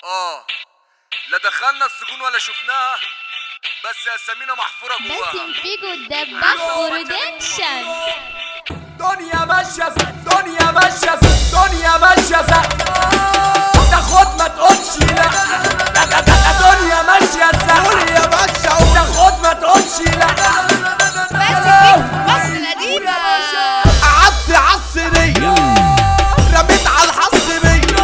اه لا دخلنا السجون ولا شفناها بس اسامينا محفوره جواها باسم فيجو الدباح برودكشن دنيا ماشية زق دنيا ماشية زق دنيا ماشية زق تاخد ما تقولش لا ده ده ده ده دنيا ماشية زق قول يا باشا تاخد ما تقولش لا مصر القديمة قعدت عالسرية رميت على الحصرية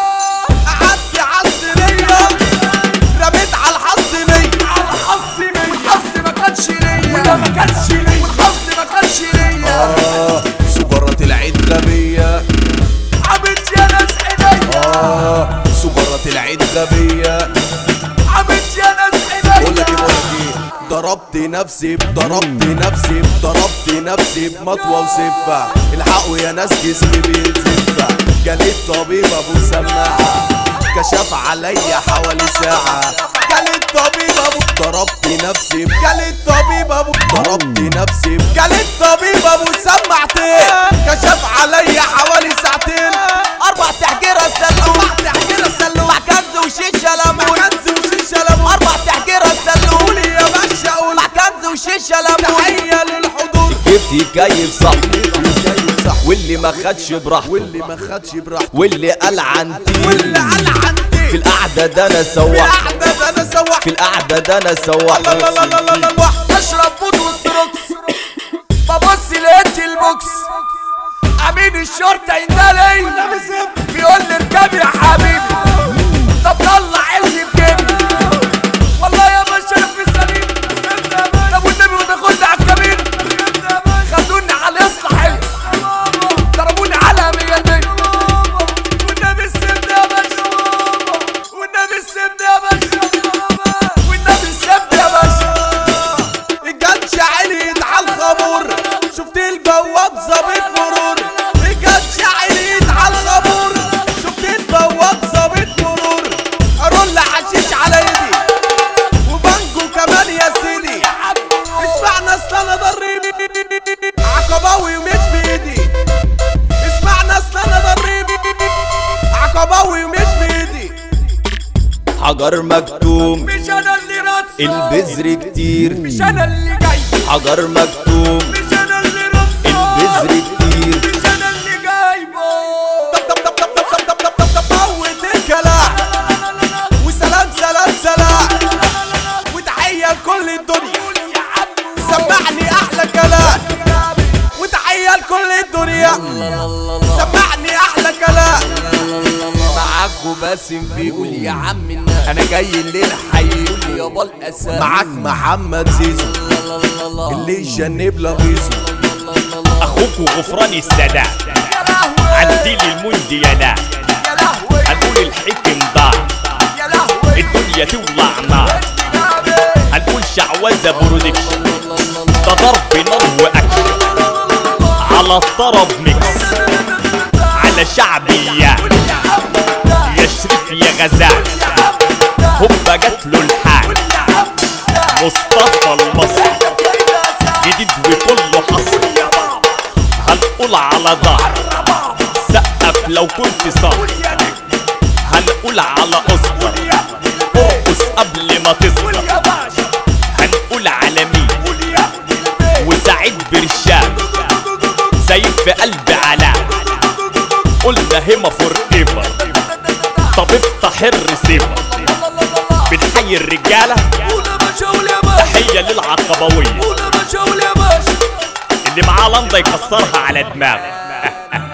قعدت عالسرية رميت على الحصرية على الحصرية والحص ما كانش ليا وده ما كانش ليا والحص ما كانش ليا سجارة العيد غبية عملت يا ناس ايديا آه سجارة العيد غبية عملت يا ناس بقول لك ايه بقول ايديا لك ايه ضربت نفسي ضربت نفسي ضربت نفسي بمطوة وسفة الحقوا يا ناس جسمي بيتزفة جالي الطبيب ابو سماعة كشف عليا حوالي ساعة جالي الطبيب ابو ضربت نفسي جالي الطبيب ابو ضربت نفسي جالي الطبيب ابو سمعتين كشف عليا حوالي ساعتين اربع تحجيرة سلوم اربع تحجيرة سلوم مع كنز وشيشة ليمون مع كنز وشيشة ليمون اربع تحجيرة سلوم قول يا باشا قول مع كنز وشيشة ليمون تحية للحضور جبت يكيف صاحبي واللي ما خدش براحته واللي ما خدش براحته واللي قال عن واللي تيل قال عندي في القعدة ده انا سوحت القعدة ده انا سوحت في القعدة ده انا لا سوحت لا لا لا لا لا لا. اشرب بود وستروكس ببص لقيت البوكس امين الشرطه يندلي بيقول لي اركب يا حبيبي طب طلع اللي في جيبي والله يا باشا انا في سليم طب والنبي ما تاخدني على الكمين خدوني على الاصلاحيه ضربوني على مية المية والنبي السيبني يا باشا والنبي السيبني يا باشا والنبي السيبني يا باشا الجاتش عليت على الخمور شفت البواب ظابط مرور الجاتش عليت على الخمور شفت البواب ظابط مرور ارول حشيش على ايدي وبانجو كمان يا سيدي اسمعنا اصل انا ضريبي عقباوي ومش بايدي اسمعنا اصل انا ضريبي عقباوي ومش بايدي حجر مكتوم مش انا اللي راسه البذر كتير مش انا اللي جاي حجر مكتوم مش انا اللي راسه البذر كتير مش انا اللي جايبه طب طب طب طب طب طب طب طب طب موت الكلام وسلام سلام سلام وتحية لكل الدنيا سمعني أحلى كلام وتحية لكل الدنيا سمعني أحلى كلام معاكوا باسم فيجو يا عم الناس انا جاي الليل حييكوا يابا الاسامي معاك محمد زيزو اللي يشنب لغيزو اخوكوا غفران السادات عدي لي المونديالات يا لهوي هنقول الحكم ضاع يا لهوي الدنيا تولع نار هنقول شعوذة برودكشن ده ضرب نار واكشن على الطرب ميكس على شعبيات يا شريف يا غزال هوبا جات له الحال مصطفى المصري جديد وكله حصر هنقول على ظهر سقف لو كنت صار هنقول على اسطر ارقص قبل ما تصغر هنقول على مين وسعيد برشام سيف في قلب علام قلنا هما فور ايفر طب افتح الريسيفر بنحيي الرجاله تحيه للعقبويه اللي معاه لندا يكسرها على دماغه